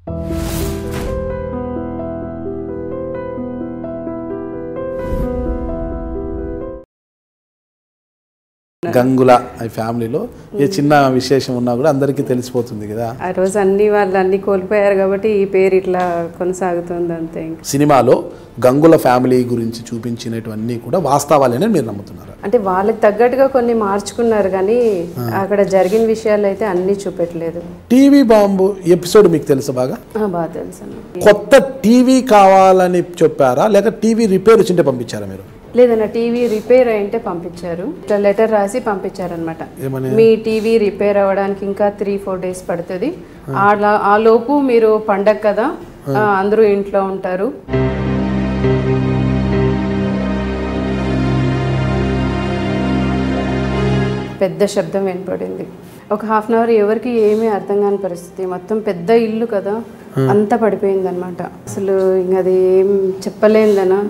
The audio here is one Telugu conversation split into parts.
గంగుల ఈ ఫ్యామిలీలో ఏ చిన్న విశేషం ఉన్నా కూడా అందరికీ తెలిసిపోతుంది కదా ఆ రోజు అన్ని వాళ్ళు అన్ని కోల్పోయారు కాబట్టి ఈ పేరు ఇట్లా కొనసాగుతుంది అంతే ఇంకా సినిమాలో గంగుల ఫ్యామిలీ గురించి చూపించినటువన్నీ కూడా వాస్తవాలేనని మీరు నమ్ముతున్నారు అంటే వాళ్ళకి తగ్గట్టుగా కొన్ని మార్చుకున్నారు కానీ అక్కడ జరిగిన విషయాలు అయితే అన్ని చూపెట్టలేదు టీవీ బాంబు ఎపిసోడ్ మీకు తెలుసా బాగా ఆ, బాగా తెలుసు అన్న కొత్త టీవీ కావాలని చెప్పారా లేక టీవీ రిపేర్ వచ్చింటే పంపించారా మీరు లేదన్న టీవీ రిపేర్ అయింటే పంపించారు ఇట్లా లెటర్ రాసి పంపించారనమాట ఏమని మీ టీవీ రిపేర్ అవ్వడానికి ఇంకా త్రీ ఫోర్ డేస్ పడుతుంది ఆ- ఆ లోపు మీరు పండగ కదా ఆ, అందరూ ఇంట్లో ఉంటారు పెద్ద శబ్దం వినపడింది ఒక హాఫ్ అన్ అవర్ ఎవరికి ఏమీ అర్థం కాని పరిస్థితి మొత్తం పెద్ద ఇల్లు కదా అంతా పడిపోయింది అనమాట అసలు ఇంక అది ఏం చెప్పలేందనా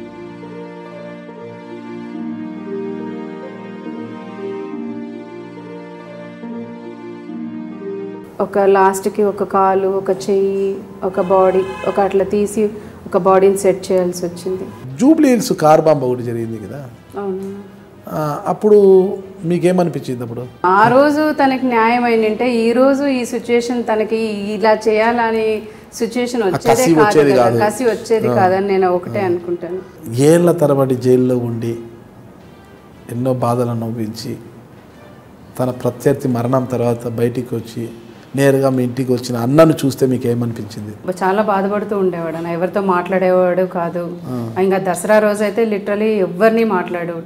ఒక లాస్ట్కి ఒక కాలు ఒక చెయ్యి ఒక బాడీ ఒక అట్లా తీసి ఒక బాడీని సెట్ చేయాల్సి వచ్చింది జూబ్లీ హిల్స్ కార్ బాంబు ఒకటి జరిగింది కదా అవును ఆ, అప్పుడు మీకేమనిపించింది అప్పుడు ఆ రోజు తనకి న్యాయం అయిందంటే ఈ రోజు ఈ సిచ్యుయేషన్ తనకి ఇలా చేయాలని సిచ్యుయేషన్ వచ్చేదే కసి కాదు వచ్చేది కదా కాదు. కసి వచ్చేది కాదని నేను ఒకటే అనుకుంటాను ఏళ్ళ తరబడి జైల్లో ఉండి ఎన్నో బాధలు అనుభవించి తన ప్రత్యర్థి మరణం తర్వాత బయటికి వచ్చి నేరుగా మీ ఇంటికి వచ్చిన అన్నను చూస్తే మీకు ఏమనిపించింది చాలా బాధపడుతూ ఉండేవాడు అన్న ఎవరితో మాట్లాడేవాడు కాదు ఇంకా దసరా రోజు అయితే లిటరలీ ఎవరిని మాట్లాడేవాడు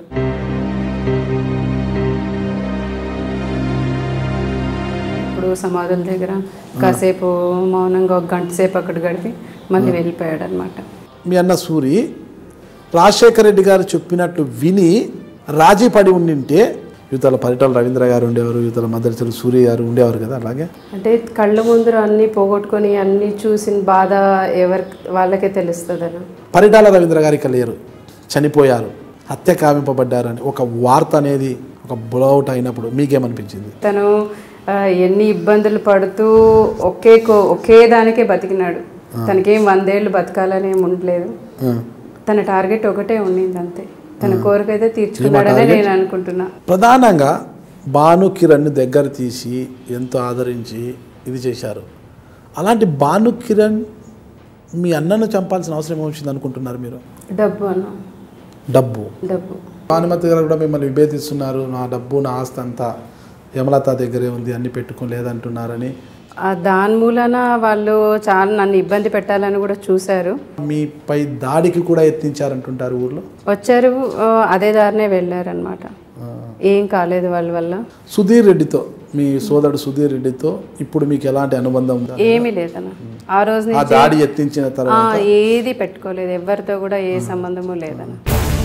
ఇప్పుడు సమాధుల దగ్గర కాసేపు మౌనంగా ఒక గంట సేపు అక్కడ గడిపి మళ్ళీ వెళ్ళిపోయాడు అనమాట మీ అన్న సూరి రాజశేఖర రెడ్డి గారు చెప్పినట్టు విని రాజీ పడి ఉండింటే యువతల పరిటాల రవీంద్ర గారు ఉండేవారు యువతల మద్దతులు సూర్య గారు ఉండేవారు కదా అలాగే అంటే కళ్ళ ముందర అన్ని పోగొట్టుకొని అన్ని చూసిన బాధ ఎవరి వాళ్ళకే తెలుస్తుంది అన్న పరిటాల రవీంద్ర గారు ఇక లేరు చనిపోయారు హత్య కావింపబడ్డారని ఒక వార్త అనేది ఒక బ్లౌట్ అయినప్పుడు మీకేమనిపించింది తను ఆ, ఎన్ని ఇబ్బందులు పడుతూ ఒకే కో- ఒకే దానికే బతికినాడు తనకేం వందేళ్ళు బతకాలని ఏం ఉండలేదు ఆ. తన టార్గెట్ ఒకటే ఉండింది అంతే తన కోరిక అయితే తీర్చుకున్నాడనే నేను అనుకుంటున్నా ప్రధానంగా భాను కిరణ్ని దగ్గర తీసి ఎంతో ఆదరించి ఇది చేశారు అలాంటి భాను కిరణ్ మీ అన్నను చంపాల్సిన అవసరం ఏమొచ్చింది అనుకుంటున్నారు మీరు డబ్బు అన్న డబ్బు డబ్బు భానుమతి గారు కూడా మిమ్మల్ని విభేదిస్తున్నారు నా డబ్బు నా ఆస్తి అంతా యమలత దగ్గరే ఉంది అన్ని పెట్టుకుని లేదంటున్నారని ఆ దాని మూలన వాళ్ళు చాలా నన్ను ఇబ్బంది పెట్టాలని కూడా చూశారు మీపై దాడికి కూడా యత్నించారంటుంటారు ఊర్లో వచ్చారు ఆ, అదే దారినే వెళ్ళారనమాట ఏం కాలేదు వాళ్ళ వల్ల సుధీర్ రెడ్డితో మీ సోదరుడు సుధీర్ రెడ్డితో ఇప్పుడు మీకు ఎలాంటి అనుబంధం ఉందా ఏమీ లేదన్న ఆ రోజు ఆ నుంచి దాడి ఎత్తించిన ఆ, తర్వాత ఏది పెట్టుకోలేదు ఎవరితో కూడా ఏ సంబంధము లేదన్న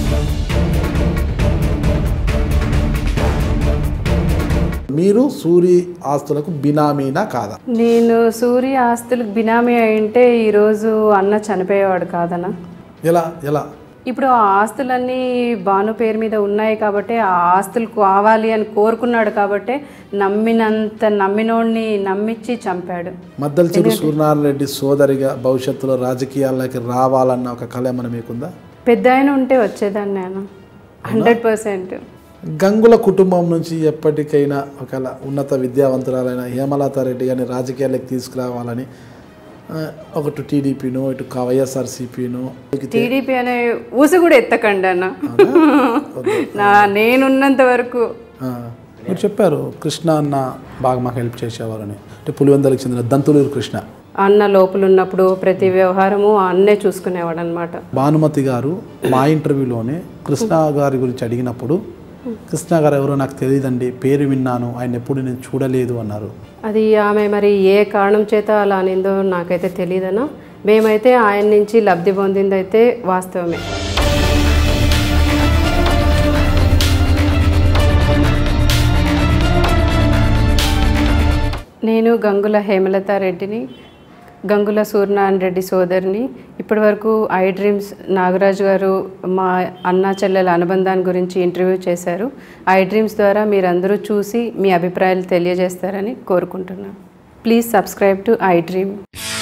మీరు సూరి ఆస్తులకు బినామీనా కాదా నేను సూర్య ఆస్తులకు బినామీ అయింటే ఈరోజు అన్న చనిపోయేవాడు కాదన్న ఎలా ఎలా ఇప్పుడు ఆ ఆస్తులన్నీ భాను పేరు మీద ఉన్నాయి కాబట్టి ఆ ఆస్తులు కావాలి అని కోరుకున్నాడు కాబట్టి నమ్మినంత నమ్మినోడిని నమ్మించి చంపాడు మద్దలచూరు సూర్యనారాయణ రెడ్డి సోదరిగా భవిష్యత్తులో రాజకీయాల్లోకి రావాలన్న ఒక కళ ఏమైనా మీకుందా పెద్ద ఆయన ఉంటే వచ్చేదాన్ని నేను హండ్రెడ్ పర్సెంట్ గంగుల కుటుంబం నుంచి ఎప్పటికైనా ఒకవేళ ఉన్నత విద్యావంతురాలైన హేమలత రెడ్డి గారిని రాజకీయాలకు తీసుకురావాలని ఆ, ఒకటి టీడీపీను ఇటు కా- వైఎస్ఆర్సీపీను టీడీపీ అనే ఊసి కూడా ఎత్తకండి అన్న నా నేనున్నంత వరకు ఆ, మీరు చెప్పారు కృష్ణ అన్న బాగా మాకు హెల్ప్ చేసేవారని అంటే పులివెందలకు చెందిన దంతులూరు కృష్ణ అన్న లోపల ఉన్నప్పుడు ప్రతి వ్యవహారము ఆ అన్నే చూసుకునేవాడు అనమాట భానుమతి గారు మా ఇంటర్వ్యూలోనే కృష్ణ గారి గురించి అడిగినప్పుడు కృష్ణ గారు ఎవరో నాకు తెలియదండి పేరు విన్నాను ఆయన ఎప్పుడు నేను చూడలేదు అన్నారు అది ఆమె మరి ఏ కారణం చేత అలా అనిందో నాకైతే తెలియదనా మేమైతే ఆయన నుంచి లబ్ధి పొందిందైతే వాస్తవమే నేను గంగుల హేమలత రెడ్డిని గంగుల సూర్యనారాయణ రెడ్డి సోదరిని ఇప్పటివరకు ఐ డ్రీమ్స్ నాగరాజు గారు మా అన్న చెల్లెల అనుబంధాన్ని గురించి ఇంటర్వ్యూ చేశారు ఐ డ్రీమ్స్ ద్వారా మీరందరూ చూసి మీ అభిప్రాయాలు తెలియజేస్తారని కోరుకుంటున్నాను please subscribe to I dream